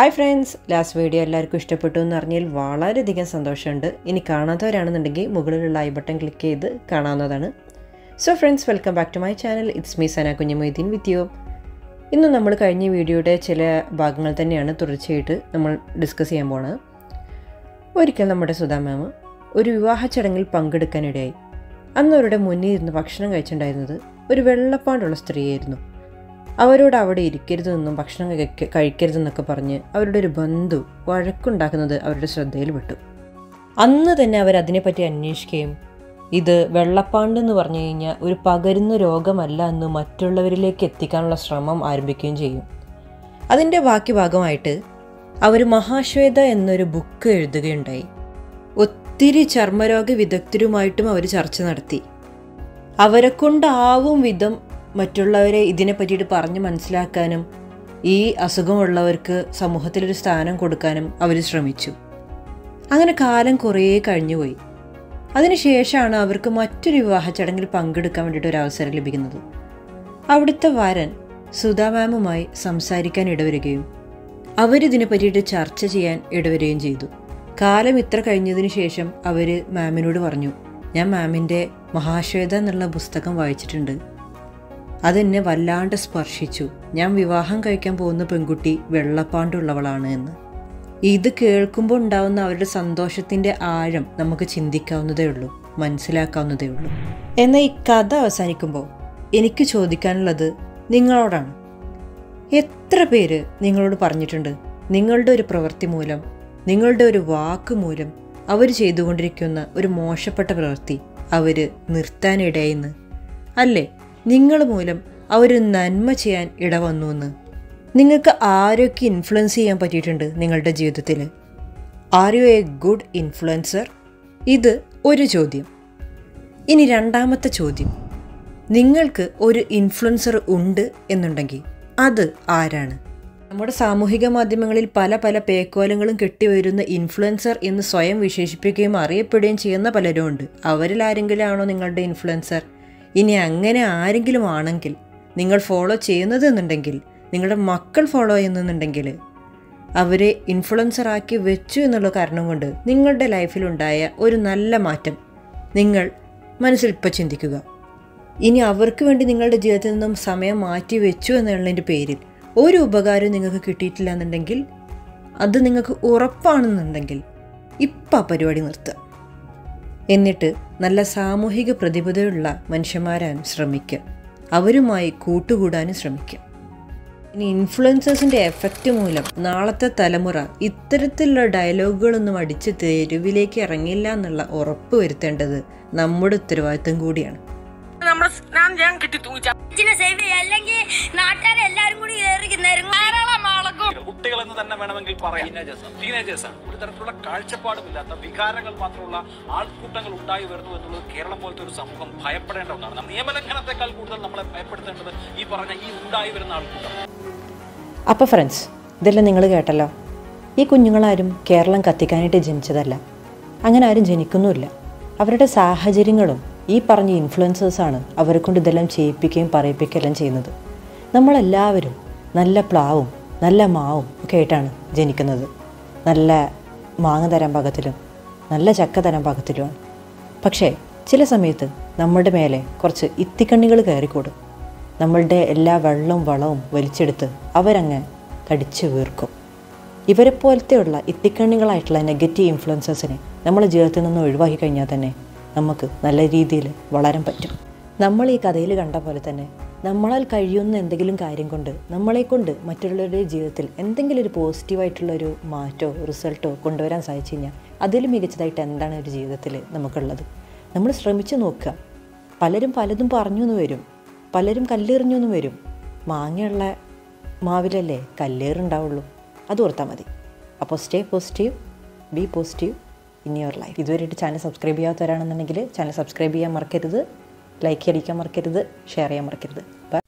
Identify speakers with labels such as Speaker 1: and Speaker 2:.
Speaker 1: hi friends last video എല്ലാവർക്കും ഇഷ്ടപ്പെട്ടു എന്ന് അറിഞ്ഞാൽ വളരെയധികം സന്തോഷമുണ്ട് ഇനി കാണാത്തവരാണെന്നുണ്ടെങ്കിൽ മുകളിലുള്ള ഐ ബട്ടൺ ക്ലിക്ക് ചെയ്ത് കാണാവുന്നതാണ് so friends welcome back to my channel it's me Sana Kunjumoideen with you ഇന്ന് നമ്മൾ കഴിഞ്ഞ വീഡിയോയുടെ ചില ഭാഗങ്ങൾ തന്നെയാണ് തുടർച്ചയായിട്ട് നമ്മൾ ഡിസ്കസ് ചെയ്യാൻ പോണത് ഒരിക്കൽ നമ്മുടെ സുധാ മാം ഒരു വിവാഹ ചടങ്ങിൽ പങ്കെടുക്കാനിടയായി അന്ന് അവരുടെ മുന്നിൽ ഇരുന്ന് ഭക്ഷണം കഴിച്ചിട്ടുണ്ടായിരുന്നത് ഒരു വെള്ളപ്പാണ്ടുള്ള സ്ത്രീയായിരുന്നു അവരോട് അവിടെ ഇരിക്കരുതെന്നും ഭക്ഷണം കഴിക്ക കഴിക്കരുതെന്നൊക്കെ പറഞ്ഞ് അവരുടെ ഒരു ബന്ധു വഴക്കുണ്ടാക്കുന്നത് അവരുടെ ശ്രദ്ധയിൽ വിട്ടു അന്ന് തന്നെ അവർ അതിനെപ്പറ്റി അന്വേഷിക്കുകയും ഇത് വെള്ളപ്പാണ്ട് എന്ന് പറഞ്ഞു കഴിഞ്ഞാൽ ഒരു പകരുന്ന രോഗമല്ല എന്ന് മറ്റുള്ളവരിലേക്ക് എത്തിക്കാനുള്ള ശ്രമം ആരംഭിക്കുകയും ചെയ്യും അതിൻ്റെ ബാക്കി ഭാഗമായിട്ട് അവർ മഹാശ്വേത എന്നൊരു ബുക്ക് എഴുതുകയുണ്ടായി ഒത്തിരി ചർമ്മരോഗ വിദഗ്ധരുമായിട്ടും അവർ ചർച്ച നടത്തി അവരെ കൊണ്ടാവും വിധം മറ്റുള്ളവരെ ഇതിനെ പറ്റിയിട്ട് പറഞ്ഞ് മനസ്സിലാക്കാനും ഈ അസുഖമുള്ളവർക്ക് സമൂഹത്തിലൊരു സ്ഥാനം കൊടുക്കാനും അവർ ശ്രമിച്ചു അങ്ങനെ കാലം കുറേ കഴിഞ്ഞുപോയി അതിനുശേഷമാണ് അവർക്ക് മറ്റൊരു വിവാഹ ചടങ്ങിൽ പങ്കെടുക്കാൻ വേണ്ടിയിട്ട് ഒരു അവസരം ലഭിക്കുന്നത് അവിടുത്തെ വരൻ സുധാ മാമുമായി സംസാരിക്കാൻ ഇടവരികയും അവരിതിനെ പറ്റിയിട്ട് ചർച്ച ചെയ്യാൻ ഇടവരികയും ചെയ്തു കാലം ഇത്ര കഴിഞ്ഞതിന് ശേഷം അവർ മാമിനോട് പറഞ്ഞു ഞാൻ മാമിൻ്റെ മഹാശ്വേത എന്നുള്ള പുസ്തകം വായിച്ചിട്ടുണ്ട് അതെന്നെ വല്ലാണ്ട് സ്പർശിച്ചു ഞാൻ വിവാഹം കഴിക്കാൻ പോകുന്ന പെൺകുട്ടി വെള്ളപ്പാണ്ടുള്ളവളാണ് എന്ന് ഇത് കേൾക്കുമ്പോൾ ഉണ്ടാവുന്ന അവരുടെ സന്തോഷത്തിൻ്റെ ആഴം നമുക്ക് ചിന്തിക്കാവുന്നതേ ഉള്ളൂ മനസ്സിലാക്കാവുന്നതേ ഉള്ളൂ എന്നാൽ ഈ കഥ അവസാനിക്കുമ്പോൾ എനിക്ക് ചോദിക്കാനുള്ളത് നിങ്ങളോടാണ് എത്ര പേര് നിങ്ങളോട് പറഞ്ഞിട്ടുണ്ട് നിങ്ങളുടെ ഒരു പ്രവൃത്തി മൂലം നിങ്ങളുടെ ഒരു വാക്ക് മൂലം അവർ ചെയ്തുകൊണ്ടിരിക്കുന്ന ഒരു മോശപ്പെട്ട പ്രവൃത്തി അവർ നിർത്താനിടയെന്ന് അല്ലേ നിങ്ങൾ മൂലം അവർ നന്മ ചെയ്യാൻ ഇടവന്നുവെന്ന് നിങ്ങൾക്ക് ആരൊക്കെ ഇൻഫ്ലുവൻസ് ചെയ്യാൻ പറ്റിയിട്ടുണ്ട് നിങ്ങളുടെ ജീവിതത്തിൽ are you a good influencer ഇത് ഒരു ചോദ്യം ഇനി രണ്ടാമത്തെ ചോദ്യം നിങ്ങൾക്ക് ഒരു ഇൻഫ്ലുവൻസർ ഉണ്ട് എന്നുണ്ടെങ്കിൽ അത് ആരാണ് നമ്മുടെ സാമൂഹിക മാധ്യമങ്ങളിൽ പല പല പേക്കോലങ്ങളും കെട്ടിവരുന്ന ഇൻഫ്ലുവൻസർ എന്ന് സ്വയം വിശേഷിപ്പിക്കുകയും അറിയപ്പെടുകയും ചെയ്യുന്ന പലരും ഉണ്ട് അവരിൽ ആരെങ്കിലും ആണോ നിങ്ങളുടെ ഇൻഫ്ലുവൻസർ ഇനി അങ്ങനെ ആരെങ്കിലും ആണെങ്കിൽ നിങ്ങൾ ഫോളോ ചെയ്യുന്നത് എന്നുണ്ടെങ്കിൽ നിങ്ങളുടെ മക്കൾ ഫോളോ ചെയ്യുന്നുണ്ടെങ്കിൽ അവരെ ഇൻഫ്ലുവൻസറാക്കി വെച്ചു എന്നുള്ള കാരണം കൊണ്ട് നിങ്ങളുടെ ലൈഫിലുണ്ടായ ഒരു നല്ല മാറ്റം നിങ്ങൾ മനസ്സിൽ ഇപ്പോൾ ചിന്തിക്കുക ഇനി അവർക്ക് വേണ്ടി നിങ്ങളുടെ ജീവിതത്തിൽ നിന്നും സമയം മാറ്റി വെച്ചു എന്നുള്ളതിൻ്റെ പേരിൽ ഒരു ഉപകാരവും നിങ്ങൾക്ക് കിട്ടിയിട്ടില്ല എന്നുണ്ടെങ്കിൽ അത് നിങ്ങൾക്ക് ഉറപ്പാണെന്നുണ്ടെങ്കിൽ ഇപ്പം ആ പരിപാടി നിർത്തുക എന്നിട്ട് നല്ല സാമൂഹിക പ്രതിബദ്ധതയുള്ള മനുഷ്യന്മാരാൻ ശ്രമിക്കുക അവരുമായി കൂട്ടുകൂടാനും ശ്രമിക്കുക ഇനി ഇൻഫ്ലുവൻസേഴ്സിൻ്റെ എഫക്റ്റ് മൂലം നാളത്തെ തലമുറ ഇത്തരത്തിലുള്ള ഡയലോഗുകളൊന്നും അടിച്ച് തെരുവിലേക്ക് ഇറങ്ങില്ല എന്നുള്ള ഉറപ്പ് വരുത്തേണ്ടത് നമ്മുടെ ഉത്തരവാദിത്തം കൂടിയാണ്
Speaker 2: നമ്മുടെ ഞാൻ ഞാൻ കിട്ടി തൂങ്ങിച്ച
Speaker 3: ഇതിനെ സേവ് ചെയ്യുക അല്ലെങ്കിൽ നാട്ടുകാരെ എല്ലാരും കൂടി ഏറി നെരുങ്ങും
Speaker 2: ധാരാളം ആളക്കും
Speaker 4: കുട്ടികളെന്ന് തന്നെ വേണമെങ്കിൽ പറയാം ടീനേജേഴ്സ് ആണ് ഒരു തരത്തിലുള്ള കാഴ്ചപ്പാടുമില്ലാത്ത വികാരങ്ങൾ മാത്രമുള്ള ആൾക്കൂട്ടങ്ങൾ ഉണ്ടായി വരുന്നു എന്നുള്ളത് കേരളം പോലത്തെ ഒരു സമൂഹം ഭയപ്പെടേണ്ട ഒന്നാണ് നമ്മൾ നിയമലംഘനത്തെക്കാൾ കൂടുതൽ നമ്മളെ ഭയപ്പെടുത്തേണ്ടത് ഈ പറഞ്ഞ ഈ ഉണ്ടായി വരുന്ന ആൾക്കൂട്ടം
Speaker 1: അപ്പോൾ ഫ്രണ്ട്സ് ഇതെല്ലാം നിങ്ങൾ കേട്ടല്ലോ ഈ കുഞ്ഞുങ്ങളാരും കേരളം കത്തിക്കാനായിട്ട് ജനിച്ചതല്ല അങ്ങനെ ആരും ജനിക്കുന്നുമില്ല അവരുടെ സാഹചര്യങ്ങളും ഈ പറഞ്ഞ ഇൻഫ്ലുവൻസേഴ്സാണ് അവരെ കൊണ്ട് ഇതെല്ലാം ചെയ്യിപ്പിക്കുകയും പറയിപ്പിക്കുകയെല്ലാം ചെയ്യുന്നത് നമ്മളെല്ലാവരും നല്ല പ്ലാവും നല്ല മാവും ഒക്കെ ആയിട്ടാണ് ജനിക്കുന്നത് നല്ല മാങ്ങ തരാൻ പാകത്തിലും നല്ല ചക്ക തരാൻ പാകത്തിലുമാണ് പക്ഷേ ചില സമയത്ത് നമ്മുടെ മേലെ കുറച്ച് ഇത്തിക്കണ്ണികൾ കയറിക്കൂടും നമ്മളുടെ എല്ലാ വെള്ളവും വളവും വലിച്ചെടുത്ത് അവരങ്ങ് കടിച്ചു വീർക്കും ഇവരെ പോലത്തെയുള്ള ഇത്തിക്കണ്ണികളായിട്ടുള്ള നെഗറ്റീവ് ഇൻഫ്ലുവൻസേഴ്സിനെ നമ്മുടെ ജീവിതത്തിൽ നിന്ന് ഒഴിവാക്കി കഴിഞ്ഞാൽ തന്നെ നമുക്ക് നല്ല രീതിയിൽ വളരാൻ പറ്റും നമ്മൾ ഈ കഥയിൽ കണ്ട പോലെ തന്നെ നമ്മളാൽ കഴിയുന്ന എന്തെങ്കിലും കാര്യം കൊണ്ട് നമ്മളെ കൊണ്ട് മറ്റുള്ളവരുടെ ജീവിതത്തിൽ എന്തെങ്കിലും ഒരു പോസിറ്റീവായിട്ടുള്ള ഒരു മാറ്റോ റിസൾട്ടോ കൊണ്ടുവരാൻ സാധിച്ചു കഴിഞ്ഞാൽ അതിലും മികച്ചതായിട്ട് എന്താണ് ഒരു ജീവിതത്തിൽ നമുക്കുള്ളത് നമ്മൾ ശ്രമിച്ചു നോക്കുക പലരും പലതും പറഞ്ഞു എന്ന് വരും പലരും കല്ലെറിഞ്ഞു എന്ന് വരും മാങ്ങയുള്ള മാവിലല്ലേ കല്ലേറുണ്ടാവുള്ളൂ അത് ഓർത്താൽ മതി അപ്പോൾ stay positive be positive in your life ഇതുവരെയായിട്ട് ചാനൽ സബ്സ്ക്രൈബ് ചെയ്യാത്തവരാണെന്നുണ്ടെങ്കിൽ ചാനൽ സബ്സ്ക്രൈബ് ചെയ്യാൻ മറക്കരുത് ലൈക്ക് അടിക്കാൻ മറക്കരുത് ഷെയർ ചെയ്യാൻ മറക്കരുത് ബൈ